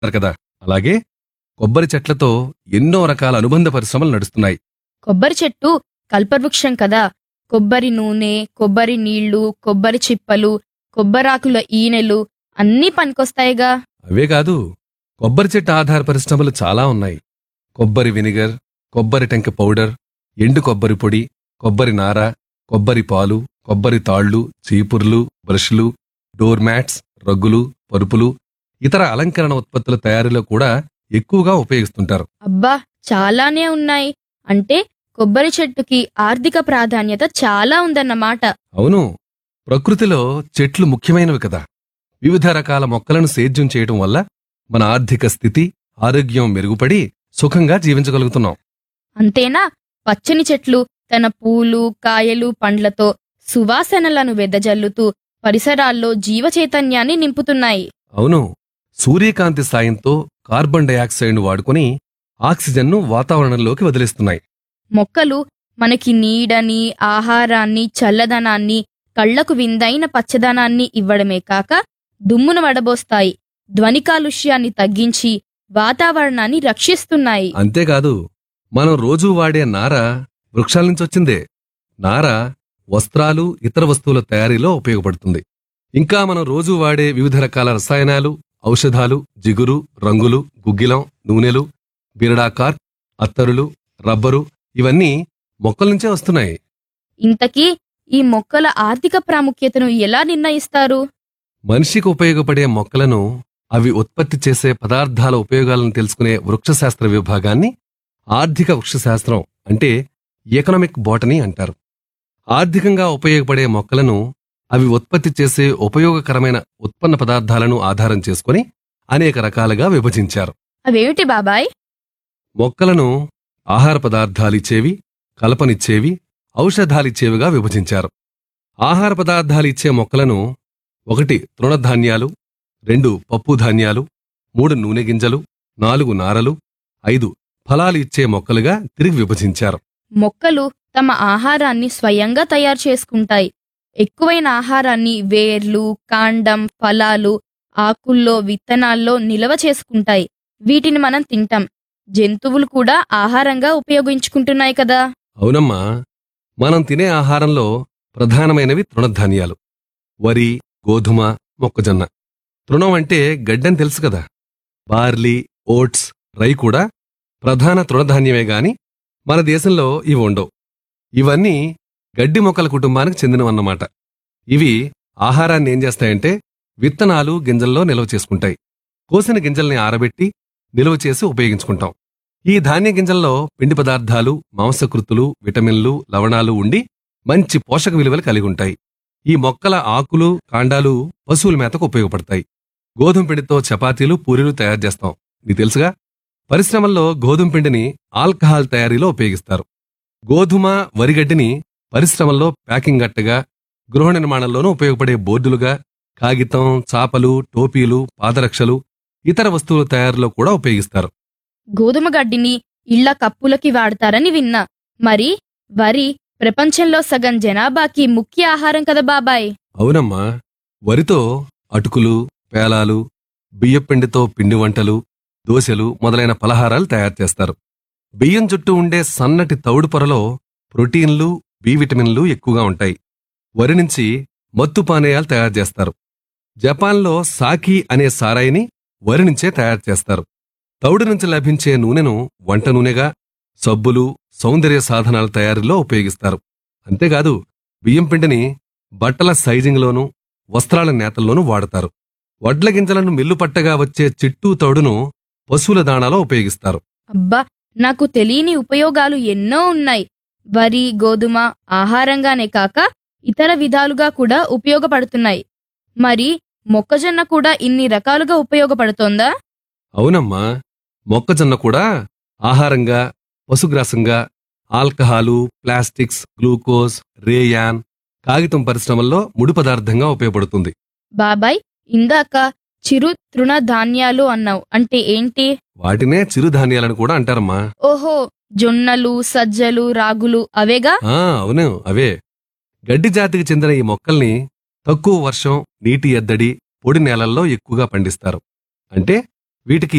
అంటారు కదా అలాగే కొబ్బరి చెట్లతో ఎన్నో రకాల అనుబంధ పరిశ్రమలు నడుస్తున్నాయి కొబ్బరి చెట్టు కల్పవృక్షం కదా కొబ్బరి నూనె కొబ్బరి నీళ్లు కొబ్బరి చిప్పలు కొబ్బరాకుల ఈనెలు అన్నీ పనికొస్తాయిగా అవే కాదు కొబ్బరి చెట్టు ఆధార పరిశ్రమలు చాలా ఉన్నాయి కొబ్బరి వినిగర్ కొబ్బరి టెంక పౌడర్ ఎండు కొబ్బరి పొడి కొబ్బరి నార కొబ్బరి పాలు కొబ్బరి తాళ్లు చీపుర్లు బ్రష్లు డోర్ మ్యాట్స్ రగ్గులు పరుపులు ఇతర అలంకరణ ఉత్పత్తుల తయారీలో కూడా ఎక్కువగా ఉపయోగిస్తుంటారు అబ్బా చాలానే ఉన్నాయి అంటే కొబ్బరి చెట్టుకి ఆర్థిక ప్రాధాన్యత చాలా ఉందన్నమాట అవును ప్రకృతిలో చెట్లు ముఖ్యమైనవి కదా వివిధ రకాల మొక్కలను సేద్యం చేయటం వల్ల మన ఆర్థిక స్థితి ఆరోగ్యం మెరుగుపడి సుఖంగా జీవించగలుగుతున్నాం అంతేనా పచ్చని చెట్లు తన పూలు కాయలు పండ్లతో సువాసనలను వెదజల్లుతూ పరిసరాల్లో జీవ చైతన్యాన్ని నింపుతున్నాయి అవును సూర్యకాంతి సాయంతో కార్బన్ డయాక్సైడ్ను వాడుకొని ఆక్సిజన్ను వాతావరణంలోకి వదిలేస్తున్నాయి మొక్కలు మనకి నీడని ఆహారాన్ని చల్లదనాన్ని కళ్లకు విందైన పచ్చదనాన్ని ఇవ్వడమే కాక దుమ్మును వడబోస్తాయి ధ్వని కాలుష్యాన్ని తగ్గించి వాతావరణాన్ని రక్షిస్తున్నాయి అంతేకాదు మనం రోజూ వాడే నార వృక్షాల నుంచి వచ్చిందే నార వస్త్రాలు ఇతర వస్తువుల తయారీలో ఉపయోగపడుతుంది ఇంకా మనం రోజూ వాడే వివిధ రకాల రసాయనాలు ఔషధాలు జిగురు రంగులు గుగ్గిలం నూనెలు బిరడాకార్ అత్తరులు రబ్బరు ఇవన్నీ మొక్కల నుంచే వస్తున్నాయి ఇంతకీ ఈ మొక్కల ఆర్థిక ప్రాముఖ్యతను ఎలా నిర్ణయిస్తారు మనిషికి ఉపయోగపడే మొక్కలను అవి ఉత్పత్తి చేసే పదార్థాల ఉపయోగాలను తెలుసుకునే వృక్షశాస్త్ర విభాగాన్ని ఆర్థిక వృక్షశాస్త్రం అంటే ఎకనామిక్ బోటనీ అంటారు ఆర్థికంగా ఉపయోగపడే మొక్కలను అవి ఉత్పత్తి చేసే ఉపయోగకరమైన ఉత్పన్న పదార్థాలను ఆధారం చేసుకుని అనేక రకాలుగా విభజించారు అవేమిటి బాబాయ్ మొక్కలను ఆహార పదార్థాలిచ్చేవి కలపనిచ్చేవి ఔషధాలిచ్చేవిగా విభజించారు ఆహార పదార్థాలిచ్చే మొక్కలను ఒకటి తృణధాన్యాలు రెండు పప్పు ధాన్యాలు మూడు నూనె గింజలు నాలుగు నారలు ఐదు ఫలాలు ఇచ్చే మొక్కలుగా తిరిగి విభజించారు మొక్కలు తమ ఆహారాన్ని స్వయంగా తయారు చేసుకుంటాయి ఎక్కువైన ఆహారాన్ని వేర్లు కాండం ఫలాలు ఆకుల్లో విత్తనాల్లో నిలవ చేసుకుంటాయి వీటిని మనం తింటాం జంతువులు కూడా ఆహారంగా ఉపయోగించుకుంటున్నాయి కదా అవునమ్మా మనం తినే ఆహారంలో ప్రధానమైనవి తృణధాన్యాలు వరి గోధుమ మొక్కజొన్న తృణం అంటే గడ్డని తెలుసు కదా బార్లీ ఓట్స్ రై కూడా ప్రధాన తృణధాన్యమే గాని మన దేశంలో ఇవి ఉండవు ఇవన్నీ గడ్డి మొక్కల కుటుంబానికి చెందినవన్నమాట ఇవి ఆహారాన్ని ఏం చేస్తాయంటే విత్తనాలు గింజల్లో నిల్వ చేసుకుంటాయి కోసిన గింజల్ని ఆరబెట్టి నిల్వ చేసి ఉపయోగించుకుంటాం ఈ ధాన్య గింజల్లో పిండి పదార్థాలు మాంసకృతులు విటమిన్లు లవణాలు ఉండి మంచి పోషక విలువలు కలిగి ఉంటాయి ఈ మొక్కల ఆకులు కాండాలు పశువుల మేతకు ఉపయోగపడతాయి గోధుమ పిండితో చపాతీలు పూరీలు తయారు చేస్తాం నీకు తెలుసుగా పరిశ్రమల్లో గోధుమ పిండిని ఆల్కహాల్ తయారీలో ఉపయోగిస్తారు గోధుమ వరిగడ్డిని పరిశ్రమల్లో ప్యాకింగ్ అట్టగా గృహ నిర్మాణంలోనూ ఉపయోగపడే బోర్డులుగా కాగితం చాపలు టోపీలు పాదరక్షలు ఇతర వస్తువుల తయారీలో కూడా ఉపయోగిస్తారు గోధుమ గడ్డిని ఇళ్ల కప్పులకి వాడతారని విన్నా మరి వరి ప్రపంచంలో సగం జనాభాకి ముఖ్య ఆహారం కదా బాబాయ్ అవునమ్మా వరితో అటుకులు పేలాలు బియ్యపిండితో పిండి వంటలు దోశలు మొదలైన పలహారాలు తయారు చేస్తారు బియ్యం చుట్టూ ఉండే సన్నటి తౌడు పొరలో ప్రోటీన్లు బి విటమిన్లు ఎక్కువగా ఉంటాయి వరి నుంచి మత్తు పానీయాలు తయారు చేస్తారు జపాన్లో సాకి అనే సారాయిని వరి నుంచే తయారు చేస్తారు తౌడు నుంచి లభించే నూనెను వంట నూనెగా సబ్బులు సౌందర్య సాధనాల తయారీలో ఉపయోగిస్తారు అంతేకాదు బియ్యం పిండిని బట్టల సైజింగ్లోనూ వస్త్రాల నేతల్లోనూ వాడతారు వడ్ల గింజలను మిల్లు పట్టగా వచ్చే చిట్టూ తౌడును పశువుల దాణాలో ఉపయోగిస్తారు అబ్బా నాకు తెలియని ఉపయోగాలు ఎన్నో ఉన్నాయి వరి గోధుమ ఆహారంగానే కాక ఇతర విధాలుగా కూడా ఉపయోగపడుతున్నాయి మరి మొక్కజొన్న కూడా ఇన్ని రకాలుగా ఉపయోగపడుతోందా అవునమ్మా మొక్కజొన్న కూడా ఆహారంగా పశుగ్రాసంగా ఆల్కహాలు ప్లాస్టిక్స్ గ్లూకోజ్ రేయాన్ కాగితం పరిశ్రమల్లో ముడి పదార్థంగా ఉపయోగపడుతుంది బాబాయ్ ఇందాక చిరు తృణ ధాన్యాలు అన్నావు అంటే ఏంటి వాటినే చిరుధాన్యాలను కూడా అంటారమ్మా ఓహో జొన్నలు సజ్జలు రాగులు అవేగా ఆ అవును అవే గడ్డి జాతికి చెందిన ఈ మొక్కల్ని తక్కువ వర్షం నీటి ఎద్దడి పొడి నేలల్లో ఎక్కువగా పండిస్తారు అంటే వీటికి